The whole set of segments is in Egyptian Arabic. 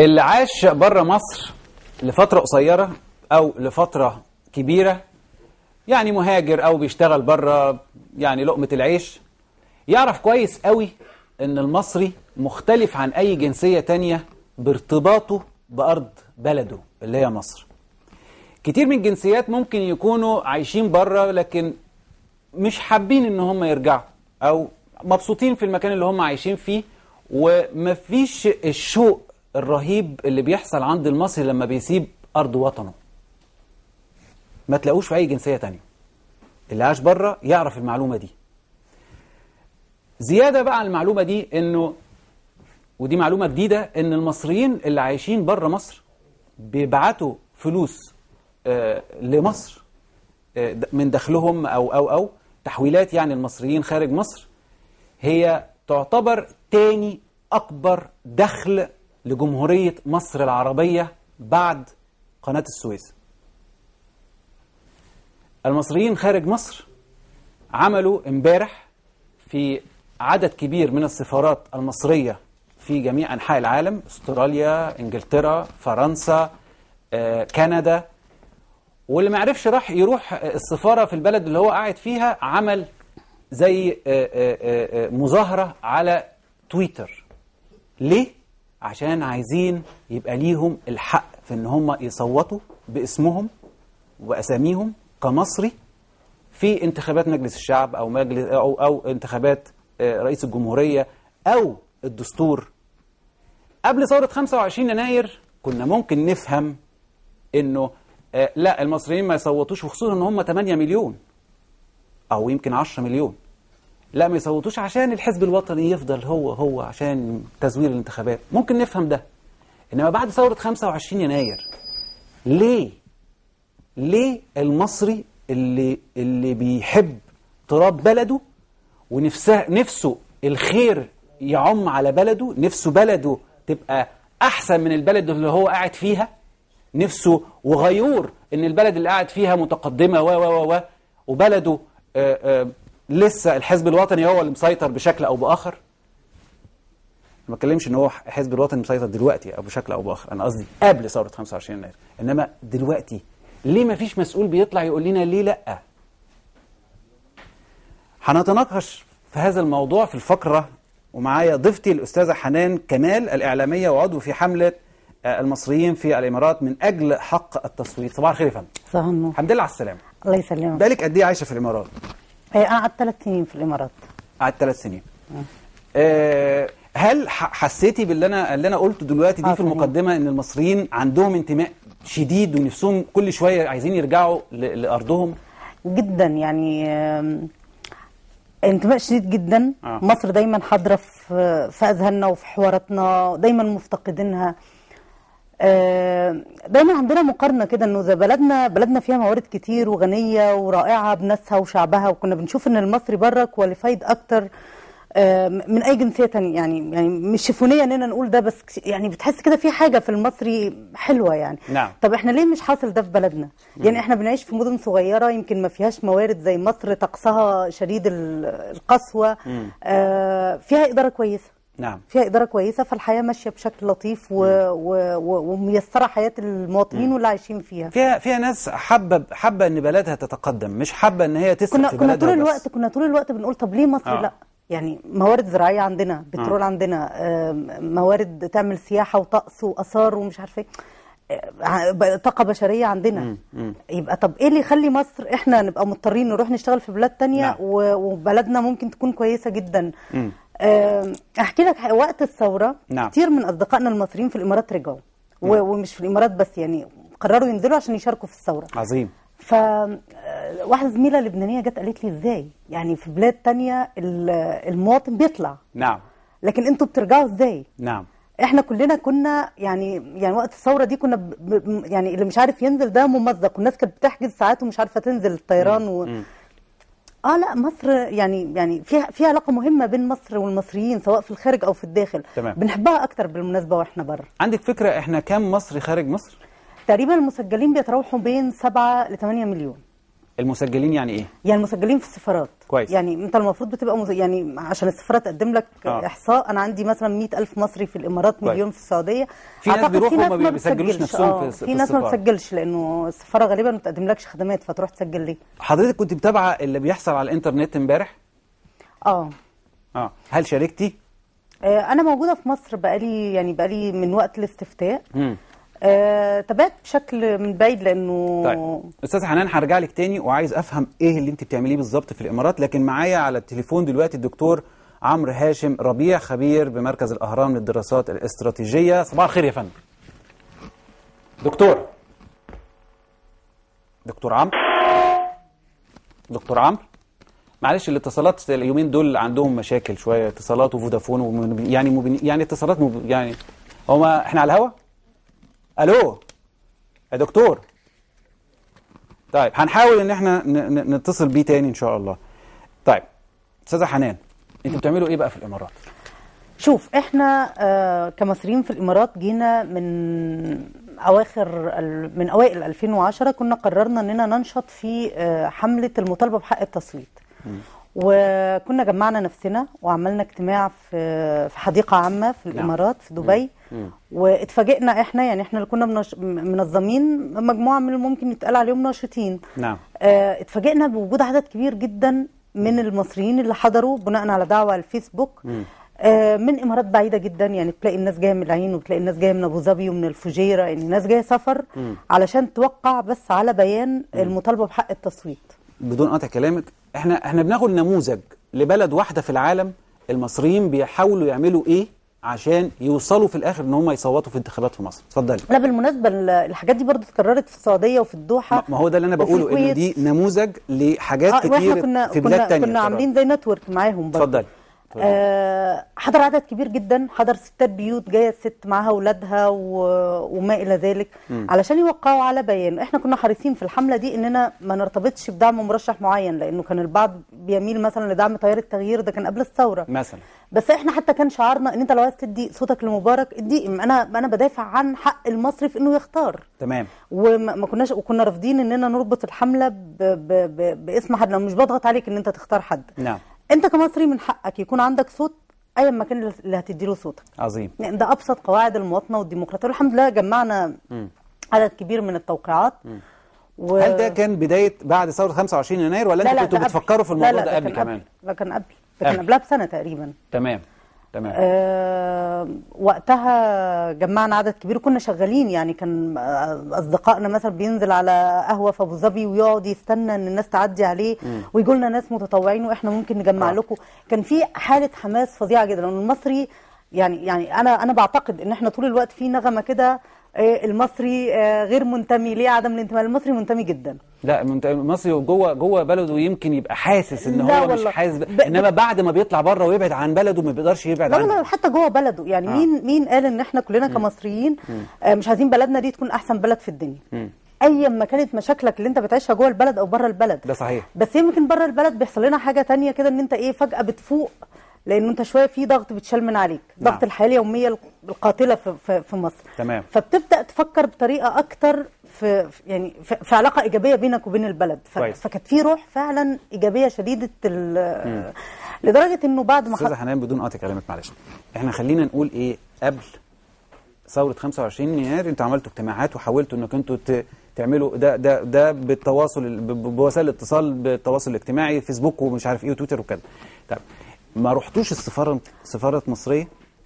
اللي عاش بره مصر لفترة قصيرة أو لفترة كبيرة يعني مهاجر أو بيشتغل بره يعني لقمة العيش يعرف كويس قوي إن المصري مختلف عن أي جنسية تانية بارتباطه بأرض بلده اللي هي مصر كتير من الجنسيات ممكن يكونوا عايشين بره لكن مش حابين ان هم يرجعوا او مبسوطين في المكان اللي هم عايشين فيه ومفيش الشوق الرهيب اللي بيحصل عند المصري لما بيسيب ارض وطنه ما تلاقوش في اي جنسيه تانية اللي عاش بره يعرف المعلومه دي زياده بقى على المعلومه دي انه ودي معلومه جديده ان المصريين اللي عايشين بره مصر بيبعتوا فلوس آه لمصر آه من دخلهم او او او تحويلات يعني المصريين خارج مصر هي تعتبر تاني اكبر دخل لجمهوريه مصر العربيه بعد قناه السويس. المصريين خارج مصر عملوا امبارح في عدد كبير من السفارات المصريه في جميع انحاء العالم استراليا، انجلترا، فرنسا، آه، كندا واللي ما عرفش راح يروح السفاره في البلد اللي هو قاعد فيها عمل زي مظاهره على تويتر ليه عشان عايزين يبقى ليهم الحق في ان هم يصوتوا باسمهم واساميهم كمصري في انتخابات مجلس الشعب او مجلس او او انتخابات رئيس الجمهوريه او الدستور قبل ثوره 25 يناير كنا ممكن نفهم انه آه لا المصريين ما يصوتوش وخصوصا ان هم 8 مليون او يمكن 10 مليون لا ما يصوتوش عشان الحزب الوطني يفضل هو هو عشان تزوير الانتخابات ممكن نفهم ده انما بعد ثوره 25 يناير ليه ليه المصري اللي اللي بيحب تراب بلده ونفسه نفسه الخير يعم على بلده نفسه بلده تبقى احسن من البلد اللي هو قاعد فيها نفسه وغيور ان البلد اللي قاعد فيها متقدمه و و و وبلده آآ آآ لسه الحزب الوطني هو اللي مسيطر بشكل او باخر ما بتكلمش ان هو الحزب الوطني مسيطر دلوقتي او بشكل او باخر انا قصدي قبل ثوره 25 يناير انما دلوقتي ليه ما فيش مسؤول بيطلع يقول لنا ليه لا هنتناقش في هذا الموضوع في الفقره ومعايا ضيفتي الاستاذه حنان كمال الاعلاميه وعضو في حمله المصريين في الامارات من اجل حق التصويت صباح الخير يا فندم صباح النور الحمد لله على السلامه الله يسلمك بقالك قد ايه عايشه في الامارات انا قعدت ثلاث سنين في الامارات قعدت ثلاث سنين أه هل حسيتي باللي انا اللي انا قلته دلوقتي دي آه في المقدمه ان المصريين عندهم انتماء شديد ونفسهم كل شويه عايزين يرجعوا لارضهم جدا يعني انتماء شديد جدا آه. مصر دايما حاضره في في اذهاننا وفي حواراتنا دايما مفتقدينها دايما عندنا مقارنه كده انه زي بلدنا بلدنا فيها موارد كتير وغنيه ورائعه بناسها وشعبها وكنا بنشوف ان المصري بره كواليفايد اكتر من اي جنسيه تانية يعني يعني مش شفونيه اننا نقول ده بس يعني بتحس كده في حاجه في المصري حلوه يعني نعم. طب احنا ليه مش حاصل ده في بلدنا يعني احنا بنعيش في مدن صغيره يمكن ما فيهاش موارد زي مصر طقسها شديد القسوه آه فيها اداره كويسه نعم فيها إدارة كويسة فالحياة ماشية بشكل لطيف و... و... و... وميسرة حياة المواطنين واللي عايشين فيها فيها فيها ناس حابة حابة إن بلدها تتقدم مش حابة إن هي تسرق كنا في كنا بلدها طول بس. الوقت كنا طول الوقت بنقول طب ليه مصر آه. لا يعني موارد زراعية عندنا بترول آه. عندنا آم، موارد تعمل سياحة وطقس وآثار ومش عارفة ايه آه، طاقة بشرية عندنا مم. يبقى طب ايه اللي يخلي مصر احنا نبقى مضطرين نروح نشتغل في بلاد تانية نعم. و- وبلدنا ممكن تكون كويسة جدا مم. آم، احكي لك ح- وقت الثورة نعم. كتير من اصدقائنا المصريين في الامارات رجعوا و- ومش في الامارات بس يعني قرروا ينزلوا عشان يشاركوا في الثورة عظيم ف آه، واحدة زميلة لبنانية جت قالت لي ازاي يعني في بلاد تانية ال- المواطن بيطلع نعم لكن انتوا بترجعوا ازاي نعم احنا كلنا كنا يعني يعني وقت الثوره دي كنا ب... ب... يعني اللي مش عارف ينزل ده ممزق والناس كانت بتحجز ساعات ومش عارفه تنزل الطيران و... مم. اه لا مصر يعني يعني فيها في علاقه مهمه بين مصر والمصريين سواء في الخارج او في الداخل تمام. بنحبها اكتر بالمناسبه واحنا بره عندك فكرة إحنا كام مصري خارج مصر؟ تقريبا المسجلين بيتراوحوا بين 7 ل 8 مليون المسجلين يعني ايه يعني المسجلين في السفارات كويس. يعني انت المفروض بتبقى مز... يعني عشان السفاره تقدم لك آه. آه. احصاء انا عندي مثلا 100000 مصري في الامارات كويس. مليون في السعوديه في ناس أعتقد بيروحوا ناس وما بيسجلوش بتسجلش. نفسهم آه. في- في في ناس ما السفارة. بتسجلش لانه السفاره غالبا ما بتقدملكش خدمات فتروح تسجل ليه حضرتك كنت متابعه اللي بيحصل على الانترنت امبارح اه اه هل شاركتي آه، انا موجوده في مصر بقالي يعني بقالي من وقت الاستفتاء مم. آه، تابعت بشكل من بعيد لانه طيب استاذ حنان هرجع لك تاني وعايز افهم ايه اللي انت بتعمليه بالظبط في الامارات لكن معايا على التليفون دلوقتي الدكتور عمرو هاشم ربيع خبير بمركز الاهرام للدراسات الاستراتيجيه صباح الخير يا فندم دكتور دكتور عمرو دكتور عمرو معلش الاتصالات اليومين دول عندهم مشاكل شويه اتصالات وفودافون ومن- يعني مبين يعني اتصالات مب... يعني هما احنا على الهوا الو يا دكتور طيب هنحاول ان احنا ن- ن- نتصل بيه تاني ان شاء الله طيب استاذه حنان انتوا بتعملوا ايه بقى في الامارات شوف احنا آه، كمصريين في الامارات جينا من اواخر ال- من اوائل 2010 كنا قررنا اننا ننشط في آه، حمله المطالبه بحق التصويت وكنا جمعنا نفسنا وعملنا اجتماع في في حديقه عامه في الامارات في دبي واتفاجئنا احنا يعني احنا اللي كنا منش- منظمين مجموعه من الممكن يتقال عليهم ناشطين نعم آه، اتفاجئنا بوجود عدد كبير جدا من المصريين اللي حضروا بناء على دعوه على الفيسبوك آه، من امارات بعيده جدا يعني تلاقي الناس جايه من العين وتلاقي الناس جايه من ابو ظبي ومن الفجيره يعني الناس جايه سفر علشان توقع بس على بيان المطالبه بحق التصويت بدون قطع كلامك احنا احنا بناخد نموذج لبلد واحده في العالم المصريين بيحاولوا يعملوا ايه عشان يوصلوا في الاخر ان هم يصوتوا في انتخابات في مصر اتفضلي لا بالمناسبه ال- الحاجات دي برضو اتكررت في السعوديه وفي الدوحه ما- ما هو ده اللي انا وفي بقوله ان الكويت. دي نموذج لحاجات آه، كتير واحنا كنا في بلاد كنا, تانية كنا عاملين زي نتورك معاهم برضو اتفضلي آه حضر عدد كبير جدا حضر ستات بيوت جايه الست معاها اولادها و... وما الى ذلك علشان يوقعوا على بيان احنا كنا حريصين في الحمله دي اننا ما نرتبطش بدعم مرشح معين لانه كان البعض بيميل مثلا لدعم تيار التغيير ده كان قبل الثوره مثلا بس احنا حتى كان شعارنا ان انت لو عايز تدي صوتك لمبارك ادي انا انا بدافع عن حق المصري في انه يختار تمام وما ما كناش وكنا رافضين اننا نربط الحمله ب... ب... ب... باسم حد انا مش بضغط عليك ان انت تختار حد نعم انت كمصري من حقك يكون عندك صوت ايا ما كان اللي هتدي له صوتك عظيم يعني ده ابسط قواعد المواطنه والديمقراطيه والحمد لله جمعنا عدد كبير من التوقيعات و... هل ده كان بدايه بعد ثوره 25 يناير ولا انتوا كنتوا ده قبل. بتفكروا في لا الموضوع لا ده قبل كان كمان لا كان قبل ده كان قبل. قبلها بسنه تقريبا تمام تمام آه وقتها جمعنا عدد كبير وكنا شغالين يعني كان آه، اصدقائنا مثلا بينزل على قهوه في ابو ظبي ويقعد يستنى ان الناس تعدي عليه ويجوا لنا ناس متطوعين واحنا ممكن نجمع آه. لكم كان في حاله حماس فظيعه جدا لان المصري يعني يعني انا انا بعتقد ان احنا طول الوقت في نغمه كده آه، المصري آه، غير منتمي ليه عدم الانتماء المصري منتمي جدا لا منت- المصري جوه جوه بلده يمكن يبقى حاسس ان لا هو مش والله. حاسس ب... ب- انما بعد ما بيطلع بره ويبعد عن بلده ما بيقدرش يبعد لا عنه لا حتى جوه بلده يعني آه. آه. مين مين قال ان احنا كلنا كمصريين آه مش عايزين بلدنا دي تكون احسن بلد في الدنيا ايا ما كانت مشاكلك اللي انت بتعيشها جوه البلد او بره البلد ده صحيح بس يمكن بره البلد بيحصل لنا حاجه تانية كده ان انت ايه فجاه بتفوق لانه انت شويه في ضغط بتشال من عليك نعم. ضغط الحياه اليوميه القاتله في, في, في مصر تمام. فبتبدا تفكر بطريقه اكتر في في- يعني في, في علاقه ايجابيه بينك وبين البلد ف- كويس. فكانت في روح فعلا ايجابيه شديده ال- لدرجه انه بعد ما استاذه خ- حنان بدون قطع كلامك معلش احنا خلينا نقول ايه قبل ثوره 25 يناير انتوا عملتوا اجتماعات وحاولتوا انكم انتوا ت- تعملوا ده ده ده بالتواصل ال- ب- ب- بوسائل الاتصال بالتواصل الاجتماعي فيسبوك ومش عارف ايه وتويتر وكده طب ما رحتوش السفاره سفاره مصريه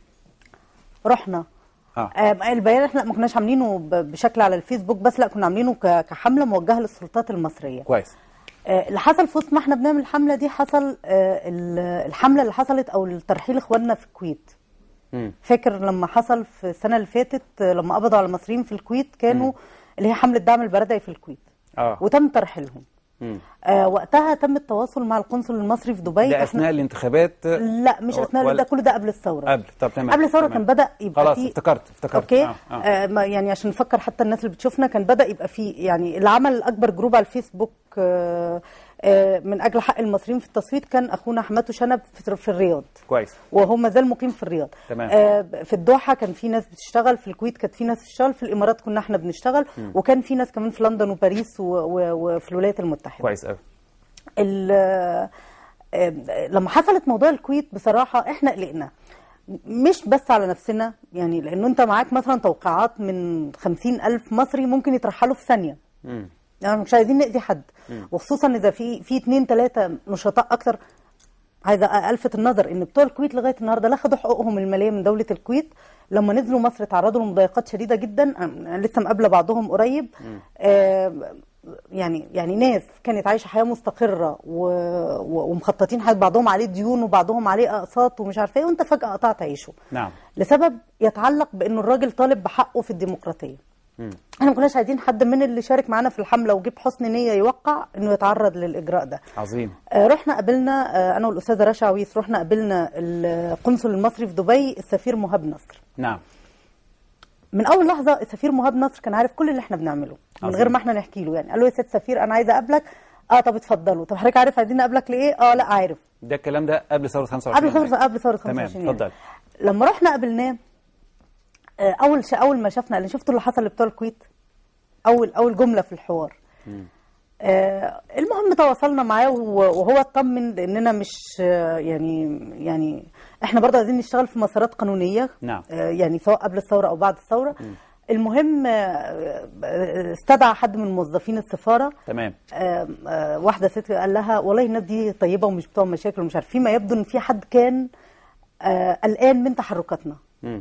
رحنا اه آه البيان احنا ما كناش عاملينه ب- بشكل على الفيسبوك بس لا كنا عاملينه ك- كحمله موجهه للسلطات المصريه كويس آه، اللي حصل في وسط ما احنا بنعمل الحمله دي حصل آه، ال- الحمله اللي حصلت او الترحيل اخواننا في الكويت مم. فاكر لما حصل في السنه اللي فاتت آه، لما قبضوا على المصريين في الكويت كانوا اللي هي حمله دعم البردعي في الكويت اه وتم ترحيلهم مم. آه وقتها تم التواصل مع القنصل المصري في دبي ده إحنا- اثناء الانتخابات لا مش اثناء ولا- ده كل ده قبل الثوره قبل طب تمام قبل الثوره تمام. كان بدا يبقى خلاص في افتكرت افتكرت اوكي آه. آه. آه ما يعني عشان نفكر حتى الناس اللي بتشوفنا كان بدا يبقى في يعني اللي عمل اكبر جروب على الفيسبوك آه آه، من اجل حق المصريين في التصويت كان اخونا حماته شنب في في الرياض كويس وهو ما زال مقيم في الرياض تمام. آه، في الدوحه كان في ناس بتشتغل في الكويت كانت في ناس بتشتغل في الامارات كنا احنا بنشتغل وكان في ناس كمان في لندن وباريس و- و- وفي الولايات المتحده كويس قوي ال- آه، لما حصلت موضوع الكويت بصراحة احنا قلقنا مش بس على نفسنا يعني لانه انت معاك مثلا توقيعات من خمسين ألف مصري ممكن يترحلوا في ثانية مم. يعني مش عايزين نأذي حد وخصوصا اذا في في اتنين تلاتة نشطاء اكتر عايزه الفت النظر ان بتوع الكويت لغايه النهارده لا خدوا حقوقهم الماليه من دوله الكويت لما نزلوا مصر تعرضوا لمضايقات شديده جدا انا لسه مقابله بعضهم قريب آه يعني يعني ناس كانت عايشه حياه مستقره و... و... ومخططين حياه بعضهم عليه ديون وبعضهم عليه اقساط ومش عارفه ايه وانت فجاه قطعت عيشه نعم لسبب يتعلق بانه الراجل طالب بحقه في الديمقراطيه مم. احنا ما كناش عايزين حد من اللي شارك معانا في الحمله وجيب حسن نيه يوقع انه يتعرض للاجراء ده عظيم آه، رحنا قابلنا آه، انا والاستاذه رشا عويس رحنا قابلنا القنصل المصري في دبي السفير مهاب نصر نعم من اول لحظه السفير مهاب نصر كان عارف كل اللي احنا بنعمله من عظيم. غير ما احنا نحكي له يعني قال له يا سيد سفير انا عايزه اقابلك اه طب اتفضلوا طب حضرتك عارف عايزين نقابلك لايه اه لا عارف ده الكلام ده قبل ثوره 25 قبل ثوره قبل ثوره تمام 25 اتفضل لما رحنا قابلناه آه، اول شيء اول ما شافنا قال لي شفتوا اللي حصل لبتوع الكويت اول اول جمله في الحوار آه المهم تواصلنا معاه وهو وهو اطمن لاننا مش آه، يعني يعني احنا برضه عايزين نشتغل في مسارات قانونيه نعم. آه يعني سواء قبل الثوره او بعد الثوره المهم آه، آه، استدعى حد من موظفين السفاره تمام آه، آه، واحده ست قال لها والله الناس دي طيبه ومش بتوع مشاكل ومش عارف فيما يبدو ان في حد كان آه، قلقان من تحركاتنا مم.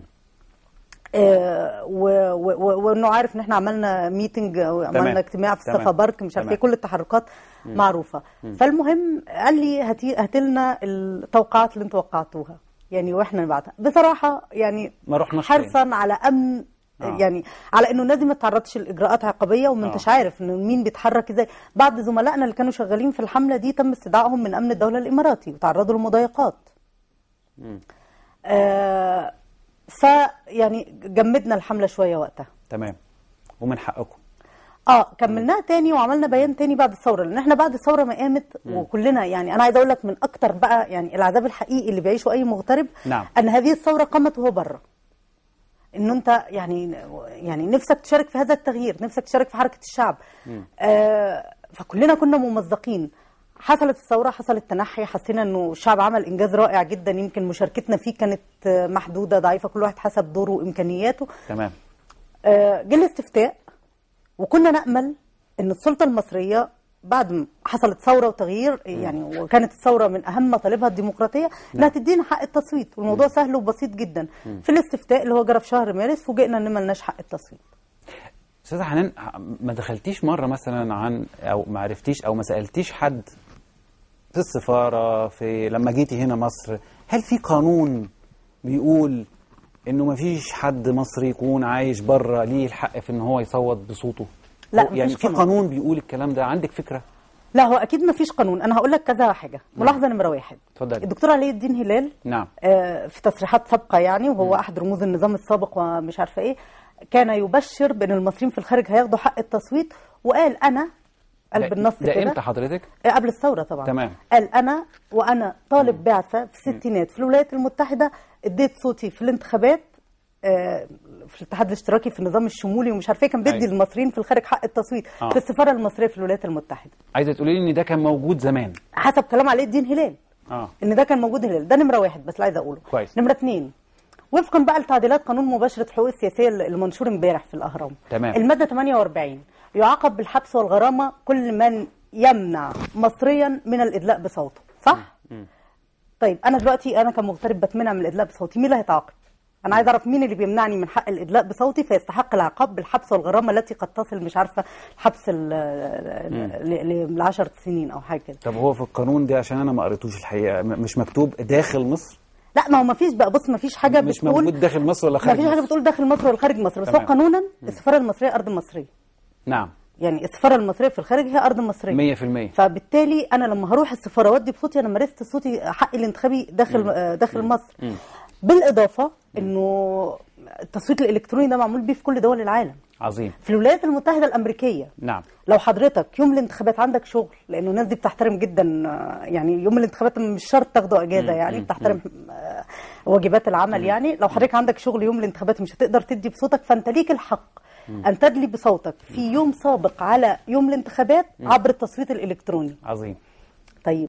آه، و- و- و- وانه عارف ان احنا عملنا ميتنج او تمام. عملنا اجتماع في تمام. الصفا بارك مش عارف تمام. ايه كل التحركات معروفه فالمهم قال لي هاتي هات لنا التوقعات اللي انتوا وقعتوها يعني واحنا نبعتها بصراحه يعني ما رحناش حرصا على امن آه. يعني على انه الناس دي ما تتعرضش لاجراءات عقابيه وما آه. انتش عارف انه مين بيتحرك ازاي بعض زملائنا اللي كانوا شغالين في الحمله دي تم استدعائهم من امن الدوله الاماراتي وتعرضوا لمضايقات مم. آه فيعني جمدنا الحمله شويه وقتها تمام ومن حقكم اه كملناها تاني وعملنا بيان تاني بعد الثوره لان احنا بعد الثوره ما قامت وكلنا يعني انا عايزه اقول لك من اكتر بقى يعني العذاب الحقيقي اللي بيعيشه اي مغترب نعم. ان هذه الثوره قامت وهو بره انه انت يعني يعني نفسك تشارك في هذا التغيير نفسك تشارك في حركه الشعب آه فكلنا كنا ممزقين حصلت الثوره حصل التنحي حسينا انه الشعب عمل انجاز رائع جدا يمكن مشاركتنا فيه كانت آه، محدوده ضعيفه كل واحد حسب دوره وامكانياته تمام آه، جه الاستفتاء وكنا نامل ان السلطه المصريه بعد ما حصلت ثوره وتغيير يعني وكانت الثوره من اهم مطالبها الديمقراطيه انها تدينا حق التصويت والموضوع سهل وبسيط جدا في الاستفتاء اللي هو جرى في شهر مارس فوجئنا ان ملناش حق التصويت استاذه حنان ما دخلتيش مره مثلا عن او ما عرفتيش او ما سالتيش حد في السفاره في لما جيتي هنا مصر هل في قانون بيقول انه ما فيش حد مصري يكون عايش بره ليه الحق في ان هو يصوت بصوته لا، هو- مفيش يعني في قانون. قانون بيقول الكلام ده عندك فكره لا هو اكيد ما فيش قانون انا هقول لك كذا حاجه ملاحظه نمره واحد اتفضلي. الدكتور علي الدين هلال نعم آه، في تصريحات سابقه يعني وهو احد رموز النظام السابق ومش عارفه ايه كان يبشر بان المصريين في الخارج هياخدوا حق التصويت وقال انا قال ده- بالنص ده كده امتى حضرتك آه، قبل الثوره طبعا تمام. قال انا وانا طالب بعثه في الستينات في الولايات المتحده اديت صوتي في الانتخابات آه، في الاتحاد الاشتراكي في النظام الشمولي ومش عارفه ايه كان بيدي أيوة. المصريين في الخارج حق التصويت آه. في السفاره المصريه في الولايات المتحده عايزه تقولي لي ان ده كان موجود زمان حسب كلام علي الدين هلال اه ان ده كان موجود هلال ده نمره واحد بس اللي عايزه اقوله كويس. نمره اثنين وفقا بقى لتعديلات قانون مباشره الحقوق السياسيه اللي منشور امبارح في الاهرام تمام. الماده 48 يعاقب بالحبس والغرامه كل من يمنع مصريا من الادلاء بصوته صح طيب انا دلوقتي انا كمغترب بتمنع من الادلاء بصوتي مين اللي هيتعاقب انا عايز اعرف مين اللي بيمنعني من حق الادلاء بصوتي فيستحق العقاب بالحبس والغرامه التي قد تصل مش عارفه الحبس ل 10 سنين او حاجه كده طب هو في القانون ده عشان انا ما قريتوش الحقيقه م- مش مكتوب داخل مصر لا ما هو ما فيش بقى بص ما فيش حاجه مش بتقول موجود داخل مصر ولا ما خارج فيش حاجه مصر بتقول داخل مصر ولا خارج مصر بس هو تمام. قانونا السفاره المصريه ارض مصريه نعم يعني السفاره المصريه في الخارج هي ارض مصريه 100% فبالتالي انا لما هروح السفاره وادي بصوتي انا مارست صوتي حقي الانتخابي داخل آه، داخل مصر بالاضافه انه التصويت الالكتروني ده معمول بيه في كل دول العالم عظيم في الولايات المتحده الامريكيه نعم لو حضرتك يوم الانتخابات عندك شغل لانه الناس دي بتحترم جدا آه، يعني يوم الانتخابات مش شرط تاخدوا اجازه يعني بتحترم آه، واجبات العمل يعني لو حضرتك عندك شغل يوم الانتخابات مش هتقدر تدي بصوتك فانت ليك الحق ان تدلي بصوتك في يوم سابق على يوم الانتخابات عبر التصويت الالكتروني عظيم طيب